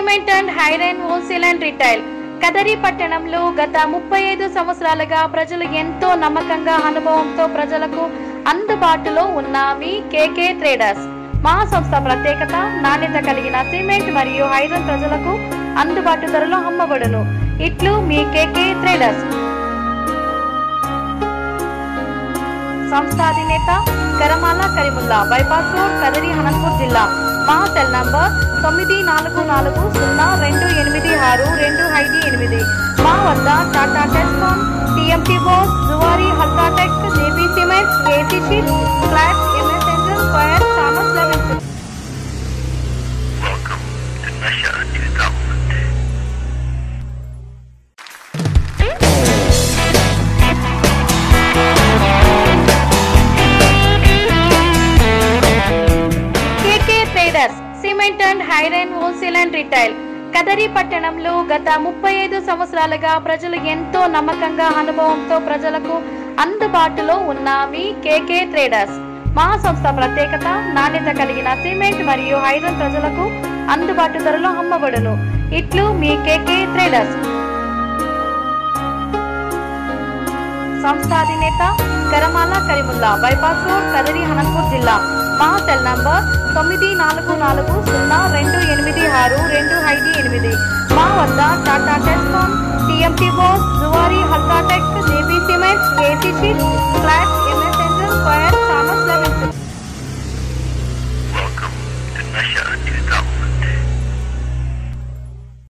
Cement and హైరైన్ wholesale and retail Kadiri పట్టణంలో గత ముప్పై ఐదు సంవత్సరాలుగా ప్రజలు ఎంతో నమ్మకంగా అనుభవంతో ప్రజలకు అందుబాటులో ఉన్న మీ కేకే ట్రేడర్స్ మా సంస్థ ప్రత్యేకత నాణ్యత కలిగిన సిమెంట్ మరియు ఐరన్ ప్రజలకు అందుబాటు ధరలో అమ్మబడును ఇట్లు మీ కేకే ట్రేడర్స్ సంస్థ అధినేత కరమాల కరీముల్లా బైపాస్ రోడ్ కదరి అనంతపూర్ జిల్లా మా సెల్ నంబర్ తొమ్మిది నాలుగు నాలుగు సున్నా రెండు ఎనిమిది ఆరు రెండు ఐదు ఎనిమిది మా వద్ద టాటా టెస్కాన్ టిఎంటీ బోస్ Zuari UltraTech JB cement AC sheet flat MS ఎంజన్ ఫైర్ థామస్ eleven Welcome to Nasha 2000. KK traders cement and హైరైన్ హోల్సేల్ అండ్ రిటైల్ కదరి పట్టణంలో గత ముప్పై ఐదు సంవత్సరాలుగా ప్రజలు ఎంతో నమ్మకంగా అనుభవంతో ప్రజలకు అందుబాటులో ఉన్న మీ కేకే ట్రేడర్స్ మా సంస్థ ప్రత్యేకత నాణ్యత కలిగిన సిమెంట్ మరియు ఐరన్ ప్రజలకు అందుబాటు ధరలో అమ్మబడును ఇట్లు మీ కేకే ట్రేడర్స్ సంస్థ అధినేత కరమాల కరీముల్లా బైపాస్ రోడ్ కదరి అనంతపూర్ జిల్లా మా సెల్ నంబర్ తొమ్మిది నాలుగు నాలుగు సున్నా రెండు ఎనిమిది ఆరు రెండు ఐదు ఎనిమిది మా వద్ద టాటా టెస్కాన్ టిఎంటీ బోస్ Zuari UltraTech JB cement AC sheet flat MS ఎంజన్ ఫైర్ థామస్ లెవెన్ Welcome to Nasha 2000.